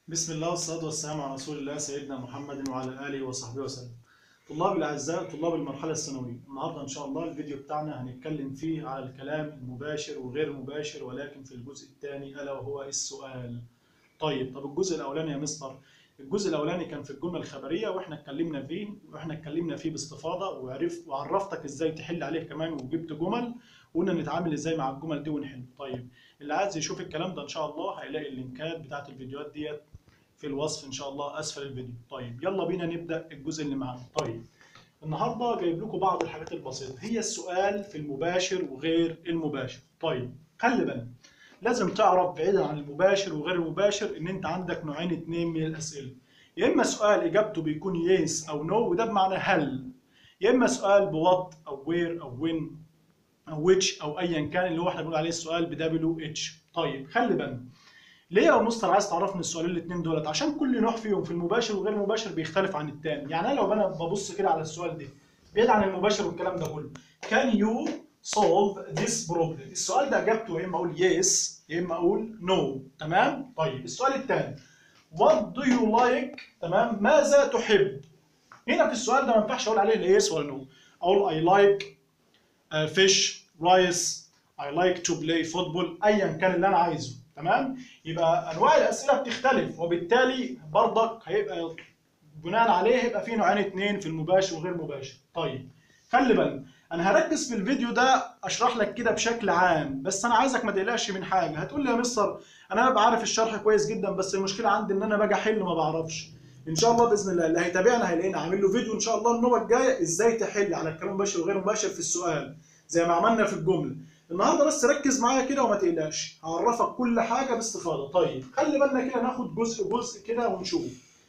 بسم الله والصلاة والسلام على رسول الله سيدنا محمد وعلى آله وصحبه وسلم. طلاب الأعزاء طلاب المرحلة الثانوية، النهاردة إن شاء الله الفيديو بتاعنا هنتكلم فيه على الكلام المباشر وغير المباشر ولكن في الجزء الثاني ألا وهو السؤال. طيب طب الجزء الأولاني يا مستر الجزء الأولاني كان في الجملة الخبرية وإحنا اتكلمنا فيه وإحنا اتكلمنا فيه باستفاضة وعرفت وعرفتك إزاي تحل عليه كمان وجبت جمل وقلنا نتعامل إزاي مع الجمل دي ونحل. طيب اللي عايز يشوف الكلام ده إن شاء الله هيلاقي اللينكات بتاعت الفيديوهات ديت في الوصف ان شاء الله اسفل الفيديو طيب يلا بينا نبدا الجزء اللي معانا طيب النهارده جايب لكم بعض الحاجات البسيطه هي السؤال في المباشر وغير المباشر طيب خلي بالك لازم تعرف بعيدا عن المباشر وغير المباشر ان انت عندك نوعين اتنين من الاسئله يا اما سؤال اجابته بيكون يس او نو وده بمعنى هل يا اما سؤال بوات او وير او وين او which او ايا كان اللي هو احنا بنقول عليه السؤال بدبليو اتش طيب خلي بالك ليه يا مستر عايز تعرفني السؤالين الاثنين دولت عشان كل نوع فيهم في المباشر وغير المباشر بيختلف عن الثاني يعني انا لو انا ببص كده على السؤال ده بعيد عن المباشر والكلام ده كله can you solve this problem السؤال ده اجابته يا اما اقول yes يا اما اقول no تمام طيب السؤال الثاني what do you like تمام ماذا تحب هنا في السؤال ده ما ينفعش اقول عليه لا yes ولا no اقول I like uh, fish rice I like to play football ايا كان اللي انا عايزه تمام يبقى انواع الاسئله بتختلف وبالتالي برضك هيبقى بناء عليه هيبقى في نوعين اتنين في المباشر وغير المباشر طيب خلي بالك انا هركز في الفيديو ده اشرح لك كده بشكل عام بس انا عايزك ما تقلقش من حاجه هتقول لي يا مستر انا ببقى عارف الشرح كويس جدا بس المشكله عندي ان انا باجي احل ما بعرفش ان شاء الله باذن الله اللي هيتابعنا هيلاقينا عامل له فيديو ان شاء الله النوبه الجايه ازاي تحل على الكلام المباشر وغير المباشر في السؤال زي ما عملنا في الجمله النهارده بس ركز معايا كده وما تقلقش هعرفك كل حاجه باستفاضه طيب خلي بالنا كده ناخد جزء جزء كده ونشوف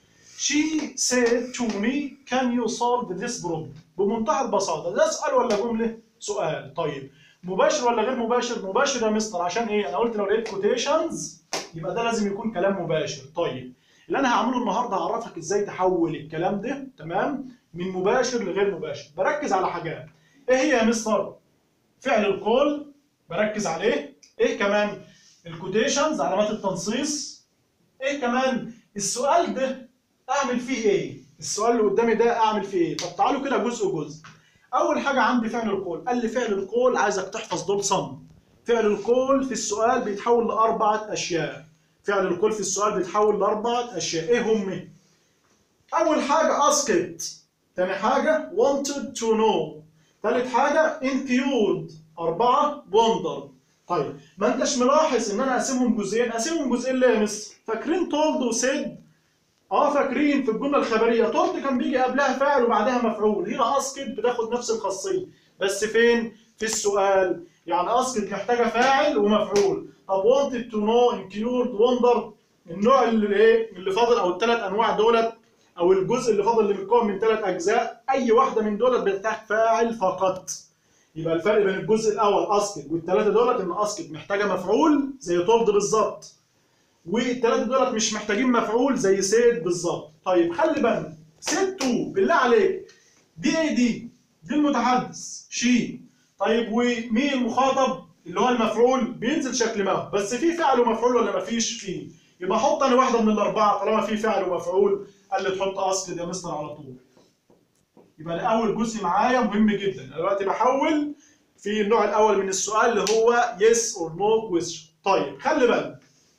She said to me can you solve this problem بمنتهى البساطه ده سؤال ولا جمله سؤال طيب مباشر ولا غير مباشر مباشر يا مستر عشان ايه انا قلت لو لقيت كوتيشنز يبقى ده لازم يكون كلام مباشر طيب اللي انا هعمله النهارده هعرفك ازاي تحول الكلام ده تمام من مباشر لغير مباشر بركز على حاجات ايه هي يا مستر فعل القول بركز عليه ايه كمان الكوتيشنز علامات التنصيص ايه كمان السؤال ده اعمل فيه ايه السؤال اللي قدامي ده اعمل فيه ايه طب تعالوا كده جزء جزء اول حاجه عندي فعل القول قال لي فعل القول عايزك تحفظ دول صم فعل القول في السؤال بيتحول لاربعه اشياء فعل القول في السؤال بيتحول لاربعه اشياء ايه هم اول حاجه اسكت تاني حاجه wanted to know ثالث حاجه include أربعة وندر طيب ما انتش ملاحظ ان انا اقسمهم جزئين اقسمهم جزئين ليه يا مستر فاكرين تولد وسيد اه فاكرين في الجمله الخبريه تولد كان بيجي قبلها فاعل وبعدها مفعول هنا اسكت بتاخد نفس الخاصيه بس فين في السؤال يعني اسكت محتاجه فاعل ومفعول طب wanted to know include wonder النوع اللي ايه اللي فاضل او الثلاث انواع دولت او الجزء اللي فاضل اللي متكون من ثلاث اجزاء اي واحده من دولت بتحتاج فاعل فقط يبقى الفرق بين الجزء الاول اسكت والثلاثه دولت ان اسكت محتاجه مفعول زي تولد بالظبط والثلاثه دولت مش محتاجين مفعول زي سيد بالظبط طيب خلي بالك سيد تو بالله عليك دي ايه دي دي المتحدث شي طيب ومين المخاطب اللي هو المفعول بينزل شكل ما هو بس في فعل ومفعول ولا مفيش فيه يبقى حط انا واحده من الاربعه طالما في فعل ومفعول قال لي تحط اسكت يا مستر على طول يبقى ده اول جزء معايا مهم جدا انا دلوقتي بحول في النوع الاول من السؤال اللي هو yes or no question طيب خلي بالك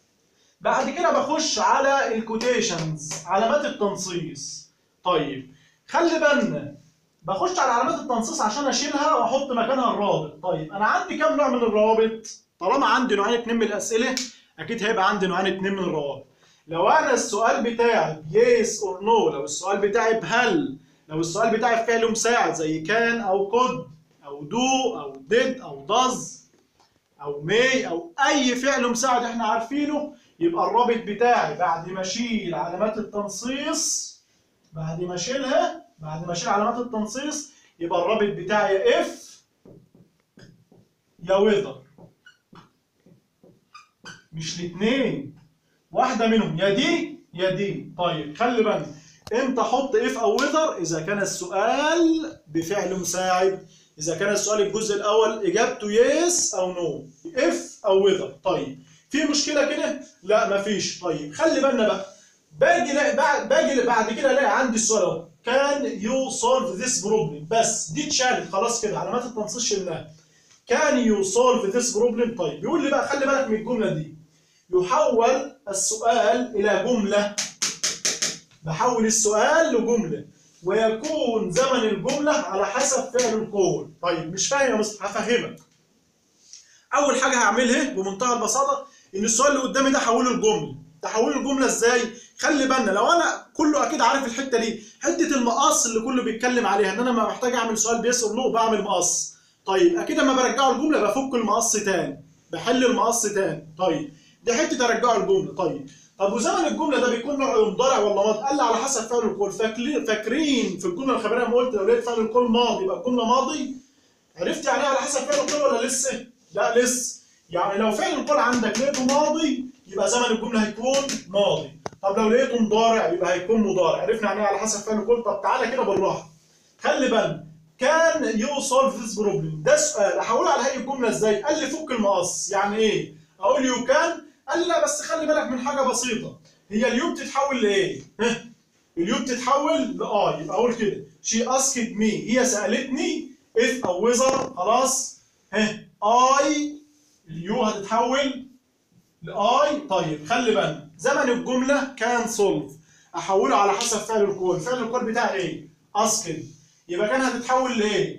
بعد كده بخش على الكوتيشنز علامات التنصيص طيب خلي بالنا بخش على علامات التنصيص عشان اشيلها واحط مكانها الرابط طيب انا عندي كام نوع من الروابط طالما عندي نوعين اتنين من الاسئله اكيد هيبقى عندي نوعين اتنين من الروابط لو انا السؤال بتاعي yes or no لو السؤال بتاعي بهل لو السؤال بتاعي بفعل مساعد زي كان او كود او دو او ديد او داز او مي او اي فعل مساعد احنا عارفينه يبقى الرابط بتاعي بعد ما اشيل علامات التنصيص بعد ما اشيلها بعد ما اشيل علامات التنصيص يبقى الرابط بتاعي يا اف يا ويذر مش الاثنين واحده منهم يا دي يا دي طيب خلي بالك امتى احط اف او وذر اذا كان السؤال بفعل مساعد اذا كان السؤال الجزء الاول اجابته يس او نو اف او وذر طيب في مشكله كده لا مفيش طيب خلي بالنا بقى باجي لا- بعد باجي بعد كده الاقي عندي السؤال اهو كان يو سولف ذيس بروبلم بس دي اتشالت خلاص كده علامات التنصيص شلناها كان يو سولف ذيس بروبلم طيب بيقول لي بقى خلي بالك من الجمله دي يحول السؤال الى جمله بحول السؤال لجمله ويكون زمن الجمله على حسب فعل القول طيب مش فاهم يا مستر هفهمك اول حاجه هعملها بمنتهى البساطه ان السؤال اللي قدامي ده هحوله لجمله تحوله لجمله ازاي خلي بالنا لو انا كله اكيد عارف الحته دي حته المقص اللي كله بيتكلم عليها ان انا ما محتاج اعمل سؤال بيسال نو بعمل مقص طيب اكيد لما برجعه الجمله بفك المقص تاني بحل المقص تاني طيب دي حته ارجعه الجمله طيب طب وزمن الجمله ده بيكون نوعه مضارع ولا ماضي قال لي على حسب فعل القول فاكرين فاكرين في الجمله الخبريه لما قلت لو لقيت فعل القول ماضي يبقى الجمله ماضي عرفت يعني ايه على حسب فعل القول ولا لسه لا لسه يعني لو فعل القول عندك لقيته ماضي يبقى زمن الجمله هيكون ماضي طب لو لقيته مضارع يبقى هيكون مضارع عرفنا يعني ايه على حسب فعل القول طب تعالى كده بالراحه خلي بالك كان يو سولف ذيس بروبلم ده سؤال احوله على هيئه الجمله ازاي قال لي فك المقص يعني ايه اقول يو كان قال لي لا بس خلي بالك من حاجه بسيطه هي اليو بتتحول لايه ها اليو بتتحول لاي يبقى اقول كده شي اسكت مي هي سالتني اف او ويزر خلاص ها اي اليو هتتحول لاي طيب خلي بالك زمن الجمله كان سولف احوله على حسب فعل الكود فعل الكود بتاعي ايه اسكت يبقى كان هتتحول لايه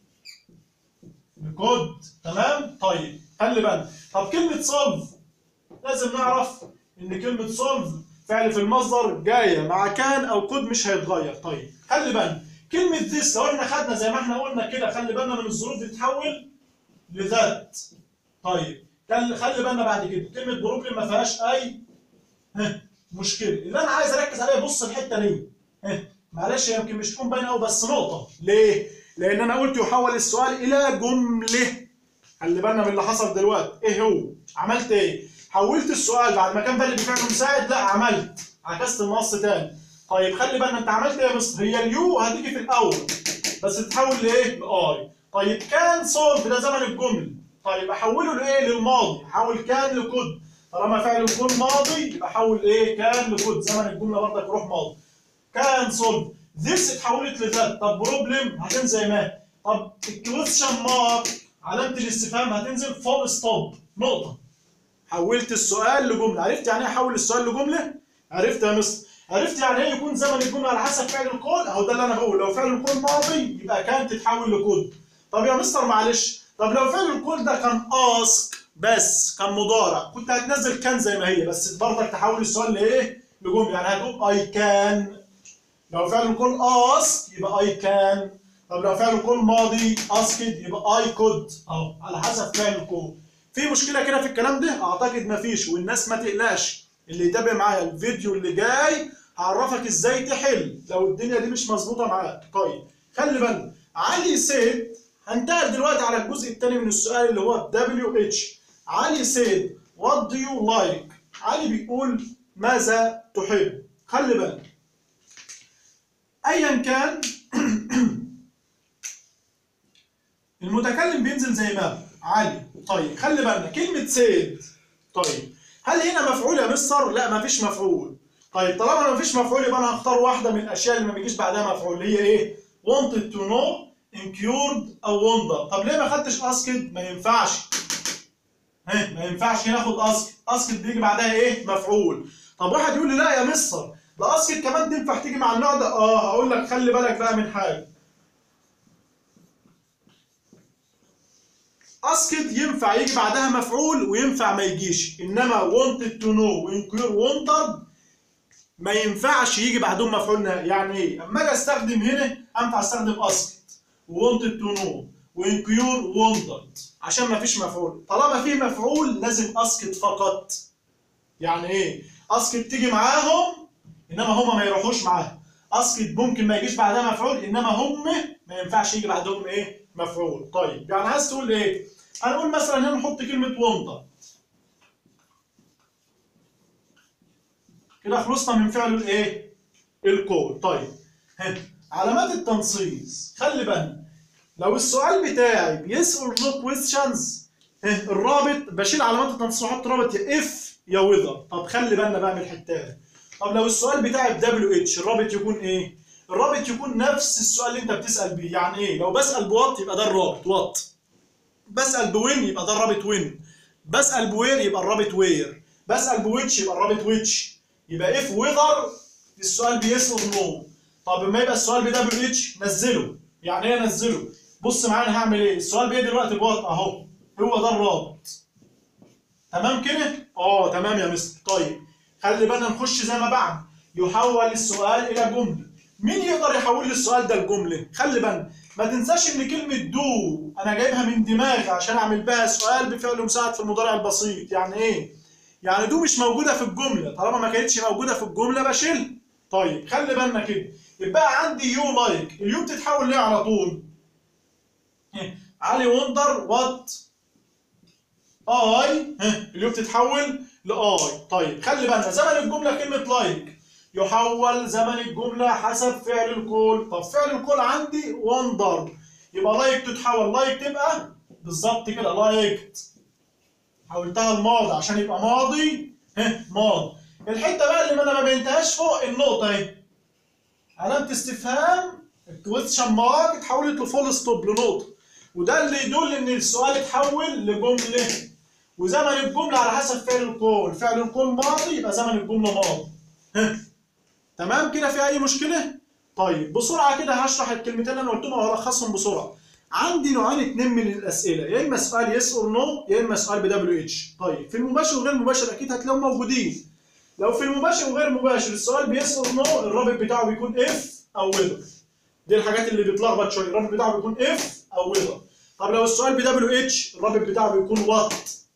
لكود تمام طيب خلي بالك طب كلمه سولف لازم نعرف ان كلمه سولف فعل في المصدر جايه مع كان او كود مش هيتغير طيب خلي بالك كلمه ذس لو احنا خدنا زي ما احنا قلنا كده خلي بالنا من الظروف دي تتحول لذات طيب خلي خلي بالنا بعد كده كلمه بروبلم ما فيهاش اي ها، مشكله اللي انا عايز اركز عليها بص الحته دي ها، معلش هي يمكن مش تكون باينه قوي بس نقطه ليه لان انا قلت يحول السؤال الى جمله خلي بالنا من اللي حصل دلوقتي ايه هو عملت ايه حولت السؤال بعد ما كان بالي بفعل مساعد لا عملت عكست النص تاني طيب خلي بالنا انت عملت ايه يا مستر هي اليو هتيجي في الاول بس تتحول لايه لاي طيب كان سولف ده زمن الجمله طيب احوله لايه للماضي احول كان لكود طالما فعل يكون ماضي يبقى احول ايه كان لكود زمن الجمله برضك يروح ماضي كان سولف ذس اتحولت لذات طب بروبلم هتنزل زي ما هي. طب الكويشن مارك علامه الاستفهام هتنزل فول ستوب نقطه حولت السؤال لجمله عرفت يعني ايه احول السؤال لجمله عرفت يا مستر عرفت يعني ايه يكون زمن الجمله على حسب فعل القول اهو ده اللي انا بقول لو فعل القول ماضي يبقى كان تتحول لكود طب يا مستر معلش طب لو فعل القول ده كان اسك بس كان مضارع كنت هتنزل كان زي ما هي بس برضك تحول السؤال لايه لجمله يعني هتقول اي كان لو فعل القول اسك يبقى اي كان طب لو فعل القول ماضي اسكد يبقى اي كود اهو على حسب فعل القول في مشكله كده في الكلام ده اعتقد مفيش والناس ما تقلقش اللي يتابع معايا الفيديو اللي جاي هعرفك ازاي تحل لو الدنيا دي مش مظبوطه معاك طيب خلي بالك علي سيد هنتقل دلوقتي على الجزء الثاني من السؤال اللي هو دبليو اتش علي سيد وات دو يو لايك علي بيقول ماذا تحب خلي بالك ايا كان المتكلم بينزل زي ما هو. علي طيب خلي بالنا كلمة سيد طيب هل هنا مفعول يا مستر؟ لا مفيش مفعول طيب طالما مفيش مفعول يبقى انا هختار واحدة من الأشياء اللي ما بيجيش بعدها مفعول اللي هي إيه؟ wanted to know incurred أو wonder طب ليه ما خدتش اسكت؟ ما ينفعش ها ما ينفعش ناخد اسكت اسكت بيجي بعدها إيه؟ مفعول طب واحد يقول لي لا يا مستر ده اسكت كمان تنفع تيجي مع النوع ده؟ اه هقول لك خلي بالك بقى من حاجة اسكت ينفع يجي بعدها مفعول وينفع ما يجيش انما wanted to know وانكيور wanted ما ينفعش يجي بعدهم مفعول نهائي يعني ايه اما اجي استخدم هنا انفع استخدم اسكت wanted to know وانكيور wanted عشان ما فيش مفعول طالما في مفعول لازم اسكت فقط يعني ايه اسكت تيجي معاهم انما هما ما يروحوش معاها اسكت ممكن ما يجيش بعدها مفعول انما هم ما ينفعش يجي بعدهم ايه مفعول طيب يعني عايز تقول ايه هنقول مثلا هنا نحط كلمه وانت كده خلصنا من فعل الايه القول طيب ها. علامات التنصيص خلي بالك لو السؤال بتاعي بيسأل نو كويستشنز الرابط بشيل علامات التنصيص واحط رابط يا اف يا وذر طب خلي بالنا بقى من الحته دي طب لو السؤال بتاعي ب دبليو اتش الرابط يكون ايه الرابط يكون نفس السؤال اللي انت بتسال بيه يعني ايه لو بسال بوات يبقى ده الرابط وات بسال بوين يبقى ده الرابط وين بسال بوير يبقى الرابط وير بسال بويتش يبقى الرابط ويتش يبقى اف ويذر السؤال بيس اور نو طب لما يبقى السؤال ب دبليو اتش نزله يعني ايه انزله بص معايا انا هعمل ايه السؤال بايه دلوقتي بوات اهو هو ده الرابط تمام كده اه تمام يا مستر طيب خلي بالنا نخش زي ما بعد يحول السؤال الى جمله مين يقدر يحول لي السؤال ده لجمله خلي بالنا ما تنساش ان كلمه دو انا جايبها من دماغي عشان اعمل بها سؤال بفعل مساعد في المضارع البسيط يعني ايه يعني دو مش موجوده في الجمله طالما ما كانتش موجوده في الجمله بشيل طيب خلي بالنا كده يبقى عندي يو لايك اليو بتتحول ليه على طول علي وندر وات اي اليو بتتحول لاي طيب خلي بالنا زمن الجمله كلمه لايك يحول زمن الجمله حسب فعل الكل طب فعل الكل عندي وندر يبقى لايك تتحول لايك تبقى بالظبط كده لايكت حولتها الماضي عشان يبقى ماضي ها ماضي الحته بقى اللي انا ما بينتهاش فوق النقطه اهي علامه استفهام الكويستشن مارك اتحولت لفول ستوب لنقطه وده اللي يدل ان السؤال اتحول لجمله وزمن الجمله على حسب فعل الكون فعل الكون ماضي يبقى زمن الجمله ماضي ها تمام كده في اي مشكله طيب بسرعه كده هشرح الكلمتين اللي انا قلتهم وهلخصهم بسرعه عندي نوعين اتنين من الاسئله يا اما سؤال يس اور نو يا اما سؤال بدبليو اتش طيب في المباشر وغير المباشر اكيد هتلاقيهم موجودين لو في المباشر وغير المباشر السؤال بيس اور نو الرابط بتاعه بيكون اف او ويذر دي الحاجات اللي بتلخبط شويه الرابط بتاعه بيكون اف او ويذر طب لو السؤال بدبليو اتش الرابط بتاعه بيكون وات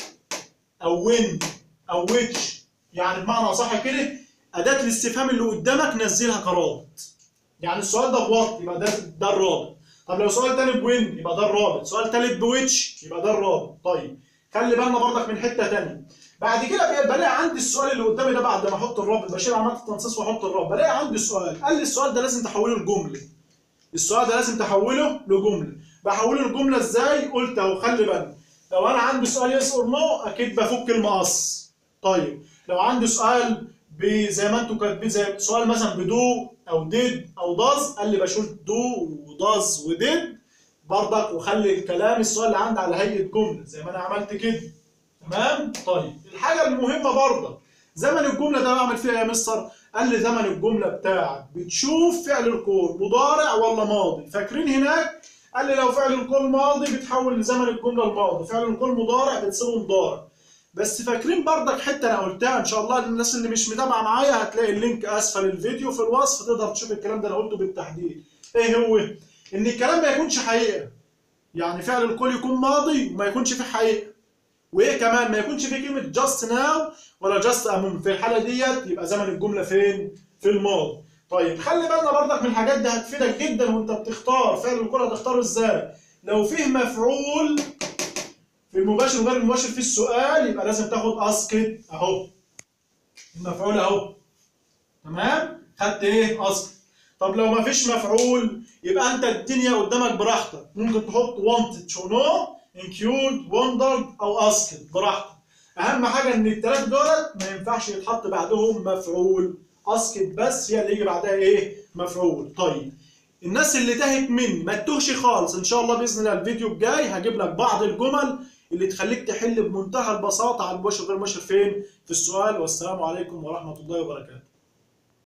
او وين او ويتش يعني بمعنى اصح كده اداه الاستفهام اللي قدامك نزلها كرابط يعني السؤال ده بوات يبقى ده ده الرابط طب لو سؤال تاني بوين يبقى ده الرابط سؤال تالت بويتش يبقى ده الرابط طيب خلي بالنا برضك من حته تانيه بعد كده بلاقي عندي السؤال اللي قدامي ده بعد ما احط الرابط بشيل علامات التنصيص واحط الرابط بلاقي عندي سؤال قال لي السؤال ده لازم تحوله لجمله السؤال ده لازم تحوله لجمله بحوله لجمله ازاي قلت اهو خلي بالك لو انا عندي سؤال يس اور نو اكيد بفك المقص طيب لو عندي سؤال زي ما انتوا كاتبين زي سؤال مثلا بدو او ديد او داز قال لي بشيل دو وداز وديد برضك وخلي الكلام السؤال اللي عندي على هيئه جمله زي ما انا عملت كده تمام طيب الحاجه المهمه برضك زمن الجمله ده بعمل فيها يا مستر قال لي زمن الجمله بتاعك بتشوف فعل الكون مضارع ولا ماضي فاكرين هناك قال لي لو فعل الكون ماضي بتحول لزمن الجمله الماضي فعل الكون مضارع بتسيبه مضارع بس فاكرين برضك حته انا قلتها ان شاء الله الناس اللي مش متابعه معايا هتلاقي اللينك اسفل الفيديو في الوصف تقدر تشوف الكلام ده انا قلته بالتحديد ايه هو ان الكلام ما يكونش حقيقه يعني فعل الكل يكون ماضي وما يكونش فيه حقيقه وايه كمان ما يكونش فيه كلمه جاست ناو ولا جاست امون في الحاله ديت يبقى زمن الجمله فين في الماضي طيب خلي بالنا برضك من الحاجات دي هتفيدك جدا وانت بتختار فعل الكل هتختاره ازاي لو فيه مفعول في المباشر وغير المباشر في السؤال يبقى لازم تاخد اسكت اهو المفعول اهو تمام خدت ايه اسكت طب لو ما فيش مفعول يبقى انت الدنيا قدامك براحتك ممكن تحط wanted to know incurred wondered او اسكت براحتك اهم حاجه ان الثلاثه دولت ما ينفعش يتحط بعدهم مفعول اسكت بس هي اللي يجي بعدها ايه مفعول طيب الناس اللي تاهت مني ما تتوهش خالص ان شاء الله باذن الله الفيديو الجاي هجيب لك بعض الجمل اللي تخليك تحل بمنتهى البساطه على المباشر وغير المباشر فين في السؤال والسلام عليكم ورحمه الله وبركاته